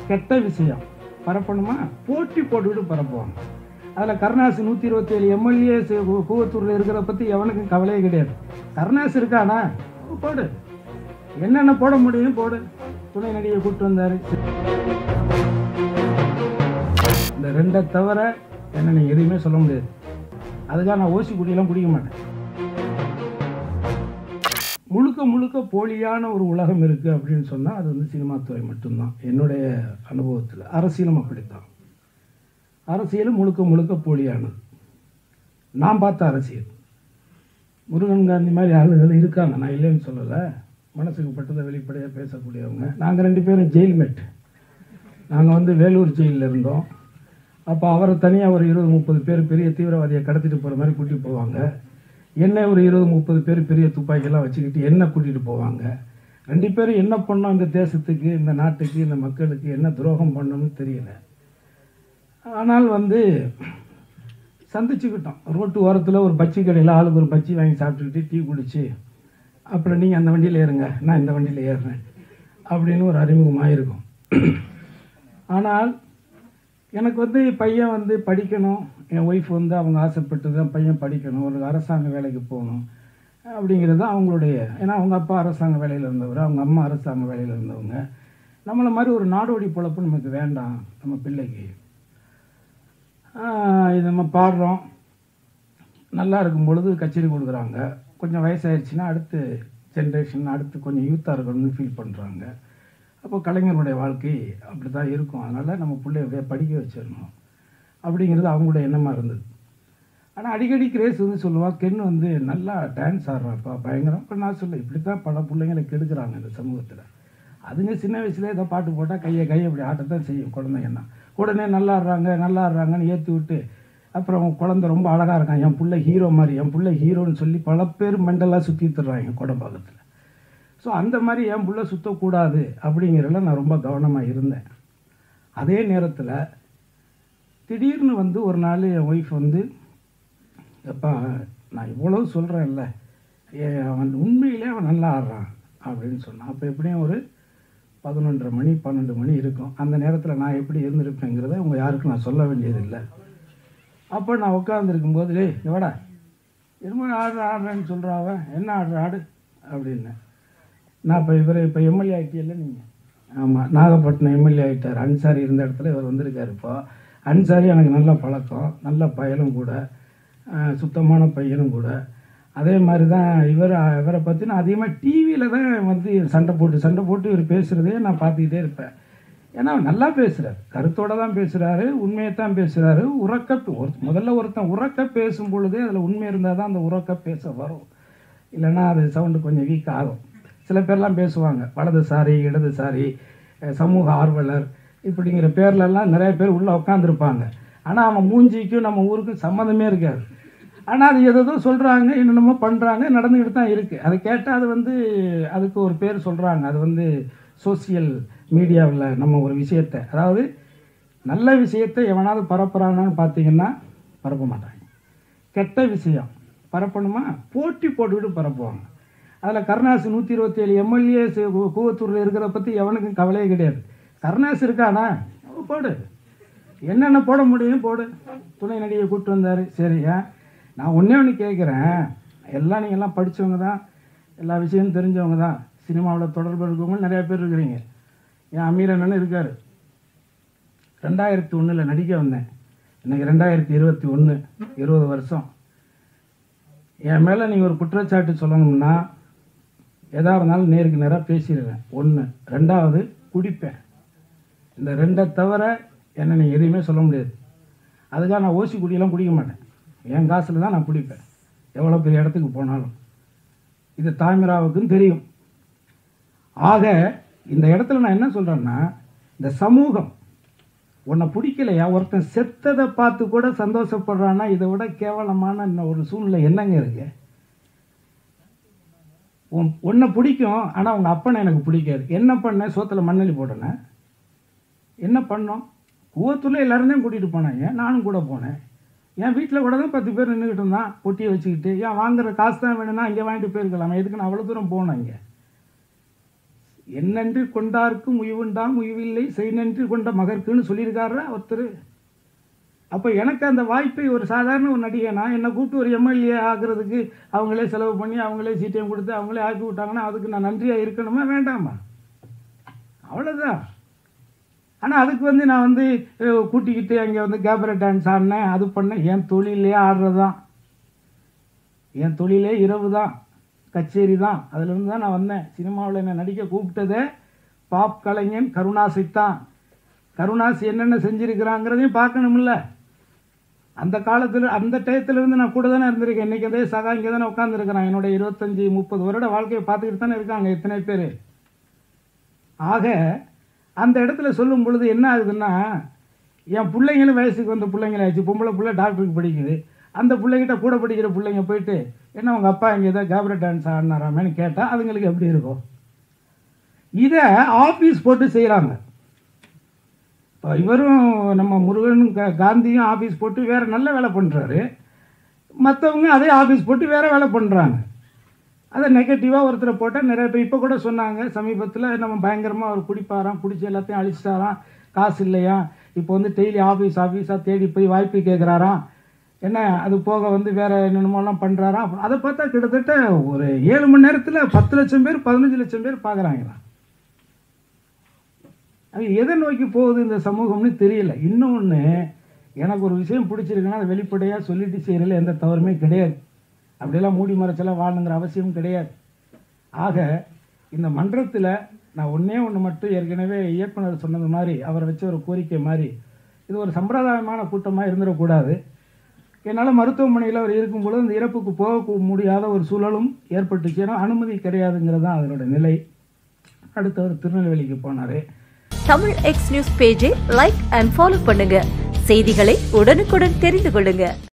கெட்ட விஷயம் பரப்பணுமா போட்டி போட்டுக்கிட்டு பரப்புவாங்க அதில் கருணாசு நூற்றி இருபத்தேழு எம்எல்ஏ கூவத்தூரில் இருக்கிறத பற்றி எவனுக்கும் கவலையே கிடையாது கருணாசு இருக்கானா போடு என்னென்ன போட முடியும் போடு துணை நடிகை கூப்பிட்டு வந்தார் இந்த ரெண்டை தவிர என்ன நீ எதுவுமே சொல்ல முடியாது அதுக்காக நான் ஓசி குடியெல்லாம் குடிக்க மாட்டேன் முழுக்க முழுக்க போலியான ஒரு உலகம் இருக்குது அப்படின்னு சொன்னால் அது வந்து சினிமா துறை மட்டும்தான் என்னுடைய அனுபவத்தில் அரசியலும் அப்படித்தான் அரசியலும் முழுக்க முழுக்க போலியானது நான் பார்த்த அரசியல் முருகன் காந்தி மாதிரி ஆளுகள் இருக்காங்க நான் இல்லைன்னு சொல்லலை மனசுக்கு பட்டதை வெளிப்படையாக பேசக்கூடியவங்க நாங்கள் ரெண்டு பேரும் ஜெயில்மேட் நாங்கள் வந்து வேலூர் ஜெயிலில் இருந்தோம் அப்போ அவரை தனியாக ஒரு இருபது முப்பது பேர் பெரிய தீவிரவாதியை கடத்திட்டு போகிற மாதிரி கூட்டிகிட்டு போவாங்க என்ன ஒரு இருபது முப்பது பேர் பெரிய துப்பாக்கியெல்லாம் வச்சுக்கிட்டு என்ன கூட்டிகிட்டு போவாங்க ரெண்டு பேரும் என்ன பண்ணோம் இந்த தேசத்துக்கு இந்த நாட்டுக்கு இந்த மக்களுக்கு என்ன துரோகம் பண்ணோம்னு தெரியல ஆனால் வந்து சந்திச்சுக்கிட்டோம் ரோட்டு ஓரத்தில் ஒரு பச்சி கடையில் ஆளுக்கு ஒரு பச்சி வாங்கி சாப்பிட்டுக்கிட்டு டீ குடிச்சு அப்புறம் நீங்கள் அந்த வண்டியில் ஏறுங்க நான் இந்த வண்டியில் ஏறுறேன் அப்படின்னு ஒரு அறிமுகமாக இருக்கும் ஆனால் எனக்கு வந்து பையன் வந்து படிக்கணும் என் ஒய்ஃப் வந்து அவங்க ஆசைப்பட்டு தான் பையன் படிக்கணும் ஒரு அரசாங்க வேலைக்கு போகணும் அப்படிங்கிறது தான் அவங்களுடைய ஏன்னா அவங்க அப்பா அரசாங்க வேலையில் இருந்தவர் அவங்க அம்மா அரசாங்க வேலையில் இருந்தவங்க நம்மளை மாதிரி ஒரு நாடோடி பொழப்பு நமக்கு வேண்டாம் நம்ம பிள்ளைக்கு ஆஹ் இது நம்ம பாடுறோம் நல்லா இருக்கும் பொழுது கச்சேரி கொடுக்குறாங்க கொஞ்சம் வயசாயிருச்சுன்னா அடுத்து ஜென்ரேஷன் அடுத்து கொஞ்சம் யூத்தாக இருக்கணும்னு ஃபீல் பண்ணுறாங்க அப்போ கலைஞருடைய வாழ்க்கை அப்படி தான் இருக்கும் அதனால் நம்ம பிள்ளைய எப்படியா படிக்க வச்சிடணும் அப்படிங்கிறது அவங்களுடைய எண்ணமாக இருந்தது ஆனால் அடிக்கடி கிரேஸ் வந்து சொல்லுவாள் கென் வந்து நல்லா டான்ஸ் ஆடுறாப்பா பயங்கரம் இப்போ நான் சொல்ல இப்படி தான் பல பிள்ளைங்களை கெடுக்குறாங்க இந்த சமூகத்தில் அதுங்க சின்ன வயசுலேயே ஏதோ பாட்டு போட்டால் கையை கையை அப்படி ஆட்டத்தான் செய்யும் குழந்தைங்கன்னா உடனே நல்லா ஆடுறாங்க நல்லா ஆடுறாங்கன்னு ஏற்றி விட்டு அப்புறம் குழந்தை ரொம்ப அழகாக இருக்கான் என் பிள்ளை ஹீரோ மாதிரி என் பிள்ளை ஹீரோன்னு சொல்லி பல பேர் மெண்டலாக சுற்றி தர்றாங்க குடம்பாக்கத்தில் ஸோ அந்த மாதிரி என் புள்ள சுற்றக்கூடாது அப்படிங்கிறதுல நான் ரொம்ப கவனமாக இருந்தேன் அதே நேரத்தில் திடீர்னு வந்து ஒரு நாள் என் ஒய்ஃப் வந்து எப்பா நான் இவ்வளோ சொல்கிறேன்ல அவன் உண்மையிலே அவன் நல்லா ஆடுறான் அப்படின்னு சொன்னான் அப்போ எப்படியும் ஒரு பதினொன்றரை மணி பன்னெண்டு மணி இருக்கும் அந்த நேரத்தில் நான் எப்படி இருந்திருப்பேங்கிறத உங்க யாருக்கும் நான் சொல்ல வேண்டியதில்லை அப்போ நான் உட்காந்துருக்கும்போது டேய் எவடா என்னமோ ஆடுற ஆடுறேன்னு சொல்கிறா அவன் என்ன ஆடுற ஆடு அப்படின்னு நான் இப்போ இவர் இப்போ எம்எல்ஏ ஆகிட்டியல்ல நீங்கள் ஆமாம் நாகப்பட்டினம் எம்எல்ஏ ஆகிட்டார் அன்சாரி இருந்த இடத்துல இவர் வந்திருக்காரு இப்போ அன்சாரி எனக்கு நல்ல பழக்கம் நல்ல பயலும் கூட அஹ், சுத்தமான பையனும் கூட அதே மாதிரி தான் இவர் இவரை பற்றி நான் அதிகமாக டிவியில் தான் வந்து சண்டை போட்டு சண்டை போட்டு இவர் பேசுகிறதே நான் பார்த்துக்கிட்டே இருப்பேன் ஏன்னா அவர் நல்லா பேசுகிறார் கருத்தோட தான் பேசுகிறாரு உண்மையை தான் பேசுகிறாரு உறக்க பே- ஒரு முதல்ல ஒருத்தன் உறக்க பேசும் பொழுதே அதில் உண்மை இருந்தால் தான் அந்த உறக்க பேச வரும் இல்லைன்னா அது சவுண்டு கொஞ்சம் வீக் ஆகும் சில பேர்லாம் பேசுவாங்க வலதுசாரி இடதுசாரி அஹ் சமூக ஆர்வலர் இப்படிங்கிற பேர்லெல்லாம் நிறைய பேர் உள்ளே உட்காந்துருப்பாங்க ஆனால் அவன் மூஞ்சிக்கும் நம்ம ஊருக்கும் சம்மந்தமே இருக்காது ஆனால் அது எதோ சொல்கிறாங்க என்னென்னமோ பண்ணுறாங்க நடந்துக்கிட்டு தான் இருக்குது அதை கேட்டால் அது வந்து அதுக்கு ஒரு பேர் சொல்கிறாங்க அது வந்து சோசியல் மீடியாவில் நம்ம ஒரு விஷயத்தை அதாவது நல்ல விஷயத்தை எவனாவது பரப்புறானான்னு பார்த்தீங்கன்னா பரப்ப மாட்டாங்க கெட்ட விஷயம் பரப்பணுமா போட்டி போட்டுக்கிட்டு பரப்புவாங்க அதில் கருணாசு நூற்றி இருபத்தேழு எம்எல்ஏ கூவத்தூரில் இருக்கிறத பற்றி எவனுக்கும் கவலையே கிடையாது கருணாசு இருக்கானா அவன் போடு என்னென்ன போட முடியும் போடு துணை நடிகை கூப்பிட்டு வந்தார் சரியா நான் ஒன்றே ஒன்று கேட்குறேன் எல்லாம் நீங்கள் எல்லாம் படித்தவங்க தான் எல்லா விஷயமும் தெரிஞ்சவங்க தான் சினிமாவில் தொடர்பு இருக்கவங்க நிறையா பேர் இருக்கிறீங்க என் அமீர் அண்ணன் இருக்கார் ரெண்டாயிரத்தி ஒன்றில் நடிக்க வந்தேன் இன்னைக்கு ரெண்டாயிரத்தி இருபத்தி ஒன்று இருபது வருஷம் என் மேலே நீங்கள் ஒரு குற்றச்சாட்டு சொல்லணும்னா எதா இருந்தாலும் நேருக்கு நேராக பேசிடுவேன் ஒன்று ரெண்டாவது குடிப்பேன் இந்த ரெண்டை தவிர என்ன நீங்கள் எதையுமே சொல்ல முடியாது அதுக்காக நான் ஓசி குடியெல்லாம் குடிக்க மாட்டேன் என் காசில் தான் நான் குடிப்பேன் எவ்வளோ பெரிய இடத்துக்கு போனாலும் இது தாமிராவுக்கும் தெரியும் ஆக இந்த இடத்துல நான் என்ன சொல்கிறேன்னா இந்த சமூகம் உன்னை பிடிக்கலையா ஒருத்தன் செத்ததை பார்த்து கூட சந்தோஷப்படுறான்னா இதை விட கேவலமான இன்னும் ஒரு சூழ்நிலை என்னங்க இருக்கு உன் உன்னை பிடிக்கும் ஆனால் உங்கள் அப்பனை எனக்கு பிடிக்காது என்ன பண்ணேன் சோத்தில் மண்ணெளி போட்டேனே என்ன பண்ணோம் கூவத்தூரில் எல்லாருமே கூட்டிகிட்டு போனாங்க நானும் கூட போனேன் என் வீட்டில் கூட தான் பத்து பேர் நின்றுக்கிட்டு இருந்தான் பொட்டியை வச்சுக்கிட்டு ஏன் வாங்குற காசு தான் வேணும்னா இங்கே வாங்கிட்டு போயிருக்கலாம் எதுக்கு நான் அவ்வளோ தூரம் போனேன் இங்கே என்னென்று கொண்டார்க்கும் உய்வுண்டாம் உய்வில்லை செய்நன்றி கொண்ட மகர்க்குன்னு சொல்லியிருக்காரா ஒருத்தர் அப்போ எனக்கு அந்த வாய்ப்பை ஒரு சாதாரண ஒரு நடிகனா என்னை கூப்பிட்டு ஒரு எம்எல்ஏ ஆகிறதுக்கு அவங்களே செலவு பண்ணி அவங்களே சீட்டையும் கொடுத்து அவங்களே ஆக்கி விட்டாங்கன்னா அதுக்கு நான் நன்றியாக இருக்கணுமா வேண்டாமா அவ்வளோதான் ஆனால் அதுக்கு வந்து நான் வந்து அஹ், கூட்டிக்கிட்டு அங்கே வந்து கேபரே டான்ஸ் ஆடினேன் அது பண்ணேன் என் தொழிலே ஆடுறது தான் என் தொழிலே இரவு தான் கச்சேரி தான் அதுலேருந்து தான் நான் வந்தேன் சினிமாவில் என்னை நடிக்க கூப்பிட்டதே பாப் கலைஞன் கருணாசி தான் கருணாசி என்னென்ன செஞ்சுருக்கிறாங்கிறதையும் பார்க்கணும்ல அந்த காலத்தில் அந்த டயத்துலேருந்து நான் கூட தானே இருந்திருக்கேன் இன்றைக்கி அதே சகா இங்கே தானே உட்காந்துருக்கிறேன் என்னோட இருபத்தஞ்சி முப்பது வருட வாழ்க்கையை பார்த்துக்கிட்டு தானே இருக்காங்க எத்தனை பேர் ஆக அந்த இடத்துல சொல்லும் பொழுது என்ன ஆகுதுன்னா என் பிள்ளைங்களும் வயசுக்கு வந்த பிள்ளைங்களாச்சு பொம்பளை பிள்ளை டாக்டருக்கு படிக்குது அந்த பிள்ளைகிட்ட கூட படிக்கிற பிள்ளைங்க போயிட்டு என்ன உங்கள் அப்பா இங்கே ஏதோ கேபரே டான்ஸ் ஆடினாராமேன்னு கேட்டால் அதுங்களுக்கு எப்படி இருக்கும் இதை ஆஃபீஸ் போட்டு செய்கிறாங்க இப்போ இவரும் நம்ம முருகன் கா- காந்தியும் ஆஃபீஸ் போட்டு வேறு நல்ல வேலை பண்ணுறாரு மற்றவங்க அதே ஆஃபீஸ் போட்டு வேறு வேலை பண்ணுறாங்க அதை நெகட்டிவாக ஒருத்தரை போட்டால் நிறைய பேர் இப்போ கூட சொன்னாங்க சமீபத்தில் நம்ம பயங்கரமாக அவர் குடிப்பாராம் குடிச்சு எல்லாத்தையும் அழிச்சிட்டாராம் காசு இல்லையா இப்போ வந்து டெய்லி ஆஃபீஸ் ஆஃபீஸாக தேடி போய் வாய்ப்பு கேட்குறாராம் என்ன அது போக வந்து வேறு என்னென்னமோலாம் பண்ணுறாராம் அப்புறம் அதை பார்த்தா கிட்டத்தட்ட ஒரு ஏழு மணி நேரத்தில் பத்து லட்சம் பேர் பதினஞ்சு லட்சம் பேர் பார்க்குறாங்களாம் அது எதை நோக்கி போகுது இந்த சமூகம்னு தெரியல இன்னொன்று எனக்கு ஒரு விஷயம் பிடிச்சிருக்குன்னா அதை வெளிப்படையாக சொல்லிட்டு செய்கிறதுல எந்த தவறுமே கிடையாது அப்படியெல்லாம் மூடி மறைச்செல்லாம் வாழணுங்கிற அவசியம் கிடையாது ஆக இந்த மன்றத்தில் நான் ஒன்றே ஒன்று மட்டும் ஏற்கனவே இயக்குனர் சொன்னது மாதிரி அவர் வச்ச ஒரு கோரிக்கை மாதிரி இது ஒரு சம்பிரதாயமான கூட்டமாக இருந்துடக்கூடாது என்னால் மருத்துவமனையில் அவர் இருக்கும்பொழுது அந்த இறப்புக்கு போக முடியாத ஒரு சூழலும் ஏற்பட்டுச்சு ஏன்னா அனுமதி கிடையாதுங்கிறது தான் அதனோட நிலை அடுத்தவர் திருநெல்வேலிக்கு போனார் தமிழ் எக்ஸ் நியூஸ் பேஜை லைக் அண்ட் ஃபாலோ பண்ணுங்க செய்திகளை உடனுக்குடன் தெரிந்து கொள்ளுங்க